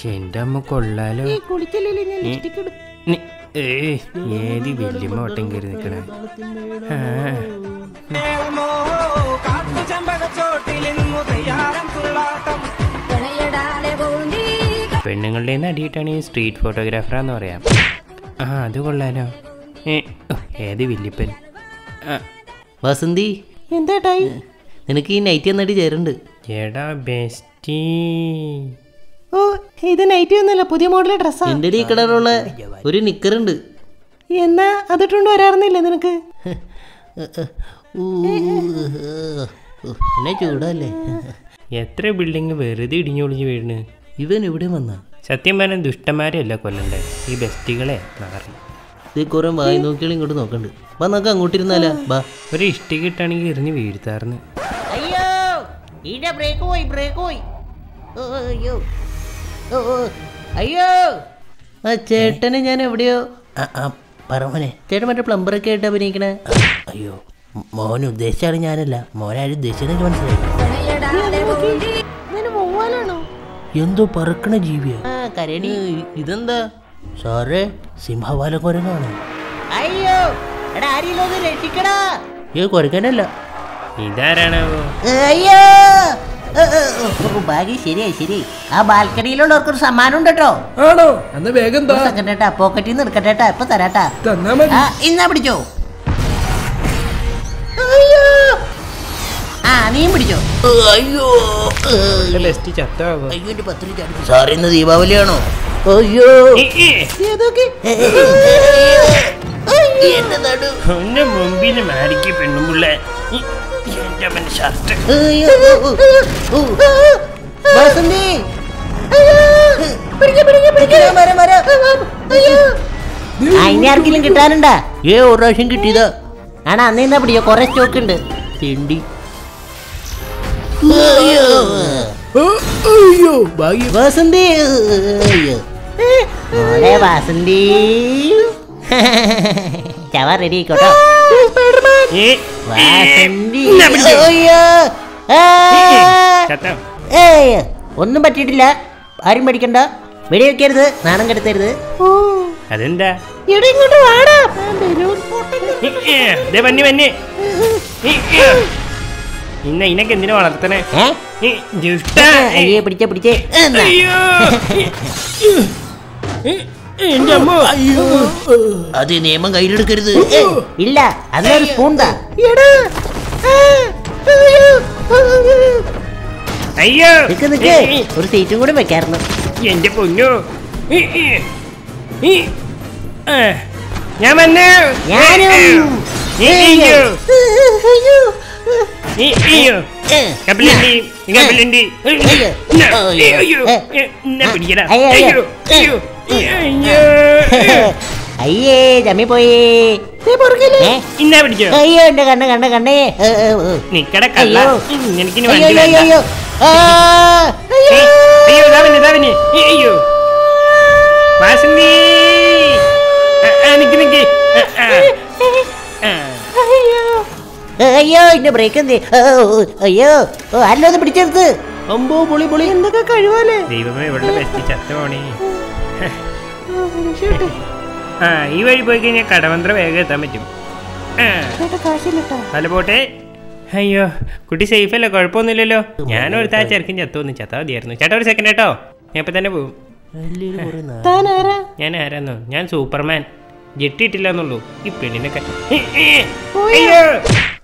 എന്റെ അമ്മ കൊള്ളാലോ ഈ കുളിക്കലില്ല ഞാൻ ലിപ്സ്റ്റിക് ഇടും നി- ഏയ് ഏതി വല്യമ്മ ഓട്ടം കയറി നിക്കണേ ആ, പെണ്ണുങ്ങളുടെ നിന്ന് അടിയിട്ടാണ് ഈ സ്ട്രീറ്റ് ഫോട്ടോഗ്രാഫറാന്ന് പറയാം ആ അത് കൊള്ളാലോ ഏ, ഓ, ഏത് വല്യപ്പൻ ആ, വസന്തി എന്താട്ടായി നിനക്ക് ഈ നൈറ്റ് എന്നിട്ട് ചേരുന്നുണ്ട് എടാ ബെസ്റ്റി ഓ ഇത് നൈറ്റ് ഒന്നല്ല പുതിയ മോഡൽ ഡ്രസ്സാ എൻ്റെ ഈ കളറുള്ള ഒരു നിക്കറുണ്ട് എന്നാ അതിട്ടുണ്ട് വരാറുന്നില്ല നിനക്ക് എന്നെ ചൂടല്ലേ എത്ര ബിൽഡിങ് വെറുതെ ഇടിഞ്ഞൊളിഞ്ഞ് വീണ് ഇവൻ ഇവിടെ വന്ന സത്യം പറഞ്ഞ ദുഷ്ടന്മാരെയല്ല കൊല്ലണ്ടേ ഈ ബെസ്റ്റികളെ നാറി ഇത് കുറെ വായി നോക്കിയാൽ ഇങ്ങോട്ട് നോക്കണ്ട് വാ നോക്കാം അങ്ങോട്ടിരുന്നാലാ ബാ ഒരു ഇഷ്ടി കിട്ടാണെങ്കിൽ എറിഞ്ഞ് വീഴ്ത്താർന്ന് അയ്യോ ഈടെ ബ്രേക്ക് പോയി ബ്രേക്ക് പോയി ഓ, ഓ, അയ്യോ ഓ, ഓ, അയ്യോ ആ ചേട്ടനെ ഞാൻ എവിടെയോ ആ, ആ, പറമോനെ ചേട്ടൻ മറ്റേ പ്ലംബറൊക്കെ ആയിട്ട് അഭിനയിക്കണേ അയ്യോ മ- മോൻ ഉദ്ദേശിച്ചാണ് ഞാനല്ല മോനാരും ഉദ്ദേശിച്ചെന്ന് മനസ്സിലായി ഇതിന് പോവാനാണോ എന്തോ പറക്കണ ജീവിയാ കരണി ഇതെന്താ സാറേ സിംഹവാലകൊരങ്ങാണ് അയ്യോ എടാ ആരെങ്കിലും ഒന്ന് രക്ഷിക്കടാ ഏ കൊരക്കാനല്ല ഇതാരാണാവോ അയ്യോ ബാഗ് ശരിയായി ശരി ആ ബാൽക്കണിയിലുള്ളവർക്കൊരു സമ്മാനം ഉണ്ട് കേട്ടോ ആണോ എന്നാ വേഗം താ സെക്കൻഡേട്ടാ പോക്കറ്റിൽ നിന്ന് എടുക്കട്ടേട്ടാ ഇപ്പൊ തരാട്ടാ തന്നാ മതി ആ ഇന്നാ പിടിച്ചോ അയ്യോ ആ നീയും പിടിച്ചോ അയ്യോ ബെസ്റ്റ് ചത്താവോ അയ്യോ എന്റെ പത്ത് രൂപ സാർ ഇന്ന് ദീപാവലിയാണോ അയ്യോ ഏതൊക്കെ എന്റെ നടു ഒന്ന് മുമ്പിൽ മാറിക്ക് പെണ്ണുമ്പിള്ള എന്റെ അവൻ ഷർട്ട് അയ്യോ വസന്തി മരം, മരം. ആ, ഇനി ആർക്കെങ്കിലും കിട്ടാനുണ്ടാ ഏ ഒരു പ്രാവശ്യം കിട്ടിയതാ ആണാ അന്ന് എന്നാ പിടിയോ കൊറേ സ്റ്റോക്ക് ഉണ്ട് തിണ്ടി അയ്യോ ഭാഗ്യം വസന്തി അയ്യോ. മോളെ വാസന്തി ചവ റെഡി ആയിക്കോട്ടോ ഏ, വാസന്തി ഇന്നാ പിടിച്ചോ. അയ്യോ ആ. ചത്തോ ഏയ് ഒന്നും പറ്റിയിട്ടില്ല ആരും പേടിക്കണ്ട വെടിവെക്കരുത് നാണം കെടുത്തരുത് അതെന്താ എടാ ഇങ്ങോട്ട് വാടാ ബലൂൺ പൊട്ടല്. ഏ, ഏ, ദേ വന്നി വന്നി ഏ, ഏ. ഇന്ന ഇനക്ക് എന്തിനാ വളർത്തണേ ഏ ഏ, ദുഷ്ട. ഏ, അയ്യേ പിടിച്ചേ പിടിച്ചേ എന്നാ. അയ്യോ ഏ, എന്റെ അമ്മ അത് നിയമം കയ്യിലെടുക്കരുത് ഏ, ഇല്ല അതിനൊരു സ്പൂൺ താ എടാ ആ, അയ്യോ, അയ്യോ. അയ്യോ നിക്ക് നിക്ക് ഏ, ഒരു സീറ്റും കൂടി വെക്കായിരുന്നു എന്റെ പൊന്നു ഏ, ഏ, ഏ, ആ, ഞാൻ വന്നു ഞാനും. ഏ, അയ്യോ അയ്യോ ഏ, അയ്യോ ഏ, കപ്പലുണ്ടി കപ്പലുണ്ടി അയ്യോ. എന്നാ, അയ്യോ. അയ്യോ ഏ. എന്നാ പിടിക്കടാ അയ്യോ, അയ്യോ. അയ്യോ അയ്യോ അയ്യോ അയ്യേ ചമ്മി പോയി ഏ, ഇന്നാ പിടിച്ചോ അയ്യോ എന്റെ കണ്ണ് കണ്ണ് കണ്ണേ ഏ, ഏ, ഏ. നിക്കട കള്ള അയ്യോ. എനിക്കിനി അയ്യോ വണ്ടി അയ്യോ വേണ്ട അയ്യോ ആ, ഏ, അയ്യോ ഇതാവനെ ഇതാവനെ അയ്യോ വാസന്തി ആ, ആ, നിക്ക് നിക്ക് ആ, ആ. ആ. അയ്യോ എന്റെ ബ്രേക്ക് എന്ത് അയ്യോ ഓ, ആരെല്ലാം ഒന്ന് പിടിച്ചെടുത്ത് അമ്പോ പൊളി പൊളി എന്തൊക്കെ കഴിവാലേ ദൈവമേ ഇവളുടെ ബെസ്റ്റ് ചത്ത പോണേ രക്ഷട്ടെ ആ ഈ വഴി പോയി കഴിഞ്ഞാൽ കടവന്ത്ര വേഗം എത്താൻ പറ്റും ആ ചേട്ടാ കാശില്ലട്ടോ അല്ല പോട്ടെ അയ്യോ കുട്ടി സേഫ് അല്ലേ കുഴപ്പമൊന്നുമില്ലല്ലോ ഞാൻ ഒരുത്താ ചെറുക്കൻ ചത്തോന്ന് ചത്താ മതിയായിരുന്നു ചേട്ടാ ഒരു സെക്കൻഡ് കേട്ടോ ഞാൻ ഇപ്പൊ തന്നെ പോവും താൻ ആരാ ഞാൻ ആരാന്നോ ഞാൻ സൂപ്പർമാൻ ജെട്ടിയിട്ടില്ല എന്നുള്ളൂ ഈ പെണ്ണിനൊക്കെ ഏ, ഏ, പോയോ? അയ്യോ